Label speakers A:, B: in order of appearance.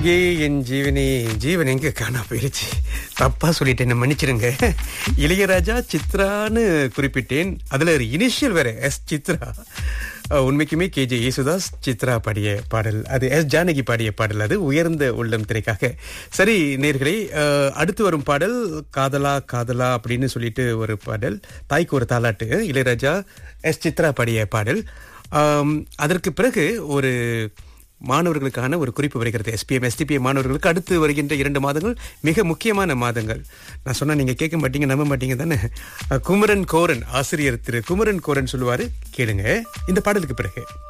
A: எங்கே என் ஜீவனே ஜீவன் எங்க காணா போயிருச்சு தப்பா சொல்லிட்டேன் மன்னிச்சிருங்க இளையராஜா சித்ரான்னு குறிப்பிட்டேன் அதுல ஒரு இனிஷியல் வேற எஸ் சித்ரா அஹ், உண்மைக்குமே கேஜே யேசுதாஸ் சித்ரா பாடிய பாடல் அது எஸ் ஜானகி பாடிய பாடல் அது உயர்ந்த உள்ளம் திரைக்காக சரி நேர்களே அஹ், அடுத்து வரும் பாடல் காதலா காதலா அப்படின்னு சொல்லிட்டு ஒரு பாடல் தாய்க்கு ஒரு தாலாட்டு இளையராஜா எஸ் சித்ரா பாடிய பாடல் ஆம், அதற்கு பிறகு ஒரு மாணவர்களுக்கான ஒரு குறிப்பு வருகிறது எஸ்பிஎம் எஸ்டிபிஎம் மாணவர்களுக்கு அடுத்து வருகின்ற இரண்டு மாதங்கள் மிக முக்கியமான மாதங்கள் நான் சொன்னா நீங்க கேட்க மாட்டீங்க நம்ப மாட்டீங்க தானே அஹ், குமரன் கோரன் ஆசிரியர் திரு குமரன் கோரன் சொல்லுவாரு கேளுங்க இந்த பாடலுக்கு பிறகு